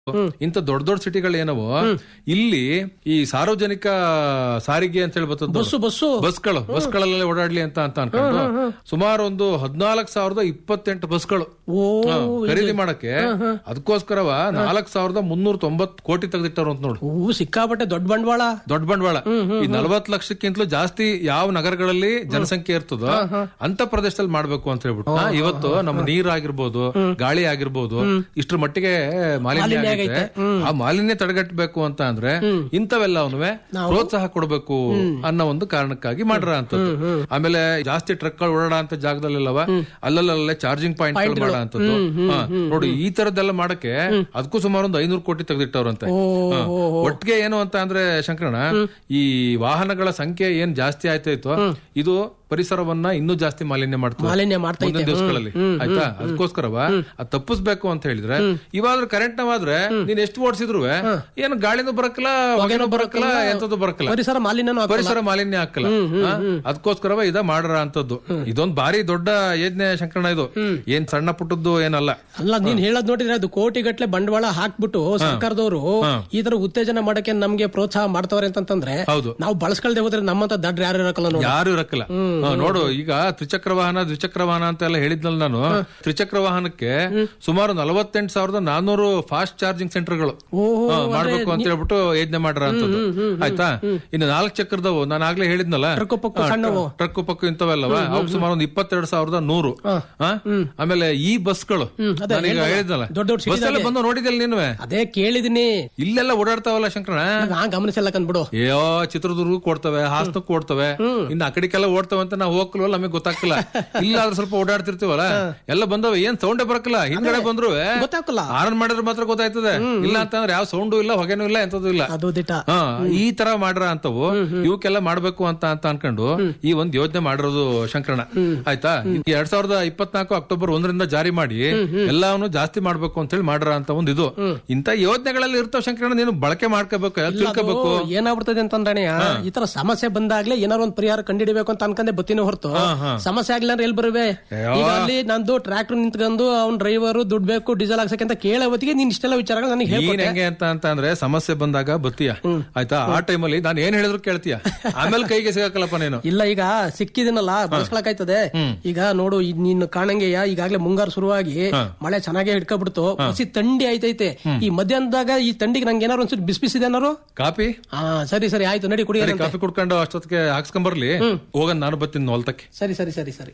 ಇಂಥ ದೊಡ್ಡ ದೊಡ್ಡ ಸಿಟಿಗಳು ಏನವೋ ಇಲ್ಲಿ ಈ ಸಾರ್ವಜನಿಕ ಸಾರಿಗೆ ಅಂತ ಹೇಳಿ ಬರ್ತದೆ ಬಸ್ಸು ಬಸ್ಸು ಬಸ್ಗಳು ಬಸ್ಗಳಲ್ಲೇ ಓಡಾಡ್ಲಿ ಅಂತ ಅಂತ ಅನ್ಕೊಂಡು ಸುಮಾರು ಒಂದು ಹದಿನಾಲ್ಕು ಸಾವಿರದ ಇಪ್ಪತ್ತೆಂಟು ಬಸ್ಗಳು ಓ ಹಾ, ಖರೀದಿ ಮಾಡಕ್ಕೆ ಅದಕ್ಕೋಸ್ಕರವ ನಾಲ್ಕ್ ಸಾವಿರದ ಮುನ್ನೂರ ತೊಂಬತ್ ಕೋಟಿ ತೆಗೆದಿಟ್ಟರು ಅಂತ ನೋಡು ಹೂ ಸಿಕ್ಕಾಪಟ್ಟೆ ದೊಡ್ಡ ಬಂಡವಾಳ ದೊಡ್ಡ ಬಂಡವಾಳ ಈ ನಲವತ್ ಲಕ್ಷಕ್ಕಿಂತಲೂ ಜಾಸ್ತಿ ಯಾವ ನಗರಗಳಲ್ಲಿ ಜನಸಂಖ್ಯೆ ಇರ್ತದೋ ಅಂತ ಪ್ರದೇಶದಲ್ಲಿ ಮಾಡ್ಬೇಕು ಅಂತ ಹೇಳ್ಬಿಟ್ಟು ಹಾ, ಇವತ್ತು ನಮ್ಮ ನೀರಾಗಿರ್ಬೋದು ಗಾಳಿ ಆಗಿರ್ಬೋದು ಇಷ್ಟ್ರ ಮಟ್ಟಿಗೆ ಮಾಲಿನ್ಯ ಆಗೈತೆ ಆ ಮಾಲಿನ್ಯ ತಡೆಗಟ್ಟಬೇಕು ಅಂತ ಅಂದ್ರೆ ಇಂಥವೆಲ್ಲವೂ ಪ್ರೋತ್ಸಾಹ ಕೊಡಬೇಕು ಅನ್ನೋ ಒಂದು ಕಾರಣಕ್ಕಾಗಿ ಮಾಡ್ರ ಅಂತದ್ದು ಆಮೇಲೆ ಜಾಸ್ತಿ ಟ್ರಕ್ ಗಳು ಓಡಾಡ ಅಂತ ಜಾಗದಲ್ಲೆಲ್ಲವ ಅಲ್ಲಲ್ಲೇ ಚಾರ್ಜಿಂಗ್ ಪಾಯಿಂಟ್ ಮಾಡೋ ಅಂತದ್ದು ನೋಡಿ ಈ ತರದ್ದೆಲ್ಲ ಮಾಡಕ್ಕೆ ಅದಕ್ಕೂ ಸುಮಾರು ಒಂದು ಐನೂರು ಕೋಟಿ ತೆಗೆದಿಟ್ಟವ್ರಂತೆ ಹಾ. ಒಟ್ಟಿಗೆ ಏನು ಅಂತ ಅಂದ್ರೆ ಶಂಕರಣ ಈ ವಾಹನಗಳ ಸಂಖ್ಯೆ ಏನ್ ಜಾಸ್ತಿ ಆಯ್ತಾಯ್ತೋ ಇದು ಪರಿಸರವನ್ನ ಇನ್ನೂ ಜಾಸ್ತಿ ಮಾಲಿನ್ಯ ಮಾಡ್ತದೆ ಮಾಲಿನ್ಯ ಮಾಡ್ತಾ ಮುಂದಿನ ದಿವಸಗಳಲ್ಲಿ ಆಯ್ತಾ ಅದಕ್ಕೋಸ್ಕರವ ಅದ್ ತಪ್ಪಿಸ್ಬೇಕು ಅಂತ ಹೇಳಿದ್ರೆ ಇವಾದ್ರೆ ಕರೆಂಟ್ ನಾವಾದ್ರೆ ನೀನ್ ಎಷ್ಟು ಓಡಿಸಿದ್ರು ಏನು ಗಾಳಿನೂ ಬರಕ್ಕಲ್ಲ ಹೊಗೆನೂ ಬರಕ್ಕಲ್ಲ ಎಂತದ್ದು ಬರಕ್ಕಲ್ಲ ಪರಿಸರ ಮಾಲಿನ್ಯನೂ ಆಗ್ತದೆ. ಪರಿಸರ ಮಾಲಿನ್ಯ ಹಾಕಲ್ಲ ಅದಕ್ಕೋಸ್ಕರವ ಇದ ಮಾಡರ ಅಂತದ್ದು ಇದೊಂದ್ ಭಾರಿ ದೊಡ್ಡ ಯೋಜನೆ ಶಂಕರಣ ಇದು ಏನ್ ಸಣ್ಣ ಪುಟ್ಟದ್ದು ಏನಲ್ಲ ಅಲ್ಲ ನೀನ್ ಹೇಳದ್ ನೋಡಿದ್ರೆ ಅದು ಕೋಟಿ ಗಟ್ಲೆ ಬಂಡವಾಳ ಹಾಕ್ಬಿಟ್ಟು ಸರ್ಕಾರದವರು ಈ ತರ ಉತ್ತೇಜನ ಮಾಡಕ್ಕೆ ನಮ್ಗೆ ಪ್ರೋತ್ಸಾಹ ಮಾಡ್ತವ್ರೆ ಅಂತಂದ್ರೆ ಹೌದು ನಾವು ಬಳಸ್ಕೊಳ್ದೆ ಹೋದ್ರೆ ನಮ್ಮಂತ ದಡ್ರ ಯಾರು ಇರಕಲ್ಲ ನೋಡಿ ಯಾರು ಇರಕ್ಕಲ್ಲ ಹಾ, ನೋಡು ಈಗ ತ್ರಿಚಕ್ರ ವಾಹನ ದ್ವಿಚಕ್ರ ವಾಹನ ಅಂತ ಎಲ್ಲ ಹೇಳಿದ್ನಲ್ಲ ನಾನು ತ್ರಿಚಕ್ರ ವಾಹನಕ್ಕೆ ಸುಮಾರು ನಲವತ್ತೆಂಟು ಸಾವಿರದ ನಾನೂರು ಫಾಸ್ಟ್ ಚಾರ್ಜಿಂಗ್ ಸೆಂಟರ್ಗಳು ಓಹೋ, ಹಾ, ಮಾಡ್ಬೇಕು ಅಂತ ಹೇಳ್ಬಿಟ್ಟು ಯೋಜನೆ ಮಾಡ್ರ ಅಂತದ್ದು ಆಯ್ತಾ ಇನ್ನು ನಾಲ್ಕು ಚಕ್ರದವು ನಾನು ಆಗ್ಲೇ ಹೇಳಿದ್ನಲ್ಲ ಟ್ರಕ್ಕು ಪಕ್ಕು ಸಣ್ಣವು. ಟ್ರಕ್ ಪಕ್ಕು ಇಂಥವೆಲ್ಲವ ಅವು ಸುಮಾರು ಒಂದು ಇಪ್ಪತ್ತೆರಡು ಸಾವಿರದ ನೂರು ಹಾ? ಆಮೇಲೆ ಈ ಬಸ್ಗಳು ಅದೇ ನಾನೀಗ ಹೇಳಿದ್ನಲ್ಲ ದೊಡ್ಡ ದೊಡ್ಡ ಬಸ್ ಎಲ್ಲ ಬಂದು ನೋಡಿದಲ್ಲ ನೀನು ಅದೇ ಕೇಳಿದೀನಿ ಇಲ್ಲೆಲ್ಲ ಓಡಾಡ್ತಾವಲ್ಲ ಶಂಕರಣ ನಾ ಗಮನಿಸಲ್ಲ ಕಂದ್ಬಿಡು ಅಯ್ಯೋ ಚಿತ್ರದುರ್ಗಕ್ಕೆ ಕೊಡ್ತವೆ ಹಾಸನಕ್ಕೆ ಕೊಡ್ತವೆ ಇನ್ನು ಆ ಕಡೆಗೆಲ್ಲ ಓಡ್ತವೆ ಅಂತ ನಾವು ಹೋಗ್ಲವಲ್ಲ ನಮಗೆ ಗೊತ್ತಾಗ್ತಿಲ್ಲ ಇಲ್ಲ ಆದ್ರೆ ಸ್ವಲ್ಪ ಓಡಾಡ್ತಿರ್ತೀವಲ್ಲ ಎಲ್ಲ ಬಂದವೆ ಏನ್ ಸೌಂಡೇ ಬರಕಲ್ಲ ಹಿಂದ್ಗಡೆ ಬಂದ್ರು ಗೊತ್ತಾಗಲ್ಲ ಆರನ್ ಮಾಡಿದ್ರೆ ಮಾತ್ರ ಗೊತ್ತಾಯ್ತದೆ ಇಲ್ಲ ಅಂತಂದ್ರೆ ಯಾವ ಸೌಂಡು ಇಲ್ಲ ಹೊಗೆನೂ ಇಲ್ಲ ಎಂತದ್ದು ಇಲ್ಲ ಅದು ದಿಟ ಹಾ ಈ ತರ ಮಾಡ್ರ ಅಂತವು ಇವಕ್ಕೆಲ್ಲ ಮಾಡ್ಬೇಕು ಅಂತ ಅಂತ ಅನ್ಕೊಂಡು ಈ ಒಂದ್ ಯೋಜನೆ ಮಾಡಿರೋದು ಶಂಕರಣ ಆಯ್ತಾ ಈ ಎರಡ್ ಸಾವಿರದ ಇಪ್ಪತ್ನಾಲ್ಕು ಅಕ್ಟೋಬರ್ ಒಂದರಿಂದ ಜಾರಿ ಮಾಡಿ ಎಲ್ಲಾನು ಜಾಸ್ತಿ ಮಾಡ್ಬೇಕು ಅಂತ ಹೇಳಿ ಮಾಡ್ರ ಅಂತ ಒಂದ್ ಇದು ಇಂತ ಯೋಜನೆಗಳಲ್ಲಿ ಇರ್ತಾವ ಶಂಕರಣ ನೀನು ಬಳಕೆ ಮಾಡ್ಕೋಬೇಕು ತಿಳ್ಕೋಬೇಕು ಏನಾಗ್ಬಿಡ್ತದೆ ಅಂತಂದ್ರೆ ಈ ತರ ಸಮಸ್ಯೆ ಬಂದಾಗ್ಲೇ ಏನಾರು ಒಂದ್ ಪರಿಹಾರ ಕಂಡಿಡಿಬೇಕು ಅಂತ ಅನ್ಕೊಂಡೆ ಬತ್ತೀನಿ ಹೊರತು ಸಮಸ್ಯೆ ಆಗ್ಲಿಲ್ಲ ಅಂದ್ರೆ ಎಲ್ಲಿ ಬರುವೆ ಈಗ ಅಲ್ಲಿ ನಂದು ಟ್ರ್ಯಾಕ್ಟರ್ ನಿಂತ್ಕೊಂಡು ಅವ್ನ್ ಡ್ರೈವರ್ ದುಡ್ಡು ಬೇಕು ಡೀಸೆಲ್ ಹಾಕ್ಸಕ್ಕೆ ಅಂತ ಕೇಳೋ ಹೊತ್ತಿಗೆ ನೀನ್ ಇಷ್ಟೆಲ್ಲ ವಿಚಾರಗಳು ನನಗೆ ನೀನ್ ಹೇಳ್ಕೊಟ್ಟೆ ಹೆಂಗೆ ಅಂತ ಅಂತ ಅಂದ್ರೆ ಸಮಸ್ಯೆ ಬಂದಾಗ ಬತ್ತೀಯ ಆಯ್ತಾ ಆ ಟೈಮಲ್ಲಿ ನಾನು ಏನ್ ಹೇಳಿದ್ರು ಕೇಳ್ತೀಯ ಆಮೇಲೆ ಕೈಗೆ ಸಿಗಕ್ಕಲ್ಲಪ್ಪ ನೀನು ಇಲ್ಲ ಈಗ ಸಿಕ್ಕಿದಿನಲ್ಲ ಬಳಸ್ಕೊಳಕಾಯ್ತದೆ ಈಗ ನೋಡು ಈ ನೀನು ಕಾಣಂಗೆಯ ಈಗಾಗ್ಲೇ ಮುಂಗಾರು ಶುರುವಾಗಿ ಮಳೆ ಚೆನ್ನಾಗಿ ಹಿಡ್ಕೊಬಿಡ್ತು ಹಸಿ ತಂಡಿ ಆಯ್ತೈತೆ ಈ ಮಧ್ಯಾಹ್ನದಾಗ ಈ ತಂಡಿಗೆ ನಂಗೆ ಏನಾರು ಒಂಚೂರು ಬಿಸಿ ಬಿಸಿದೆ ಏನಾರು ಕಾಪಿ ಹಾ ಸರಿ ಸರಿ ಆಯ್ತು ನಡಿ ಕುಡಿಯ ಸರಿ, ಕಾಫಿ ಕುಡ್ಕೊಂಡು ಅಷ್ಟೊತ್ತಿಗೆ ಹಾಕ್ಸ್ಕೊಂಬರ್ಲಿ ಹೋಗನ್ ನಾನು ಬರ್ತೀನಿ ಹೊಲ್ತಕ್ಕೆ ಸರಿ ಸರಿ ಸರಿ ಸರಿ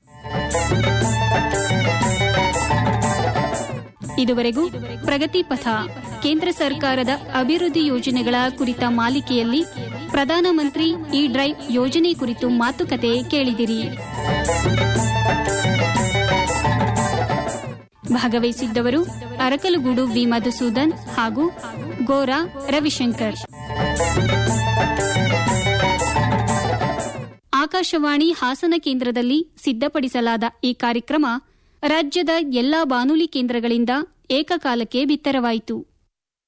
ಇದುವರೆಗೂ ಪ್ರಗತಿ ಪಥ ಕೇಂದ್ರ ಸರ್ಕಾರದ ಅಭಿವೃದ್ಧಿ ಯೋಜನೆಗಳ ಕುರಿತ ಮಾಲಿಕೆಯಲ್ಲಿ ಪ್ರಧಾನಮಂತ್ರಿ ಇ ಡ್ರೈವ್ ಯೋಜನೆ ಕುರಿತು ಮಾತುಕತೆ ಕೇಳಿದಿರಿ ಭಾಗವಹಿಸಿದ್ದವರು ಅರಕಲಗೂಡು ವಿ ಮಧುಸೂದನ್ ಹಾಗೂ ಗೋರಾ ರವಿಶಂಕರ್ ಆಕಾಶವಾಣಿ ಹಾಸನ ಕೇಂದ್ರದಲ್ಲಿ ಸಿದ್ಧಪಡಿಸಲಾದ ಈ ಕಾರ್ಯಕ್ರಮ ರಾಜ್ಯದ ಎಲ್ಲಾ ಬಾನುಲಿ ಕೇಂದ್ರಗಳಿಂದ ಏಕಕಾಲಕ್ಕೆ ಬಿತ್ತರವಾಯಿತು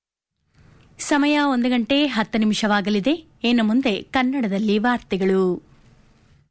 ಸಮಯ ಒಂದು ಗಂಟೆ ಹತ್ತು ನಿಮಿಷವಾಗಲಿದೆ ಇನ್ನು ಮುಂದೆ ಕನ್ನಡದಲ್ಲಿ ವಾರ್ತೆಗಳು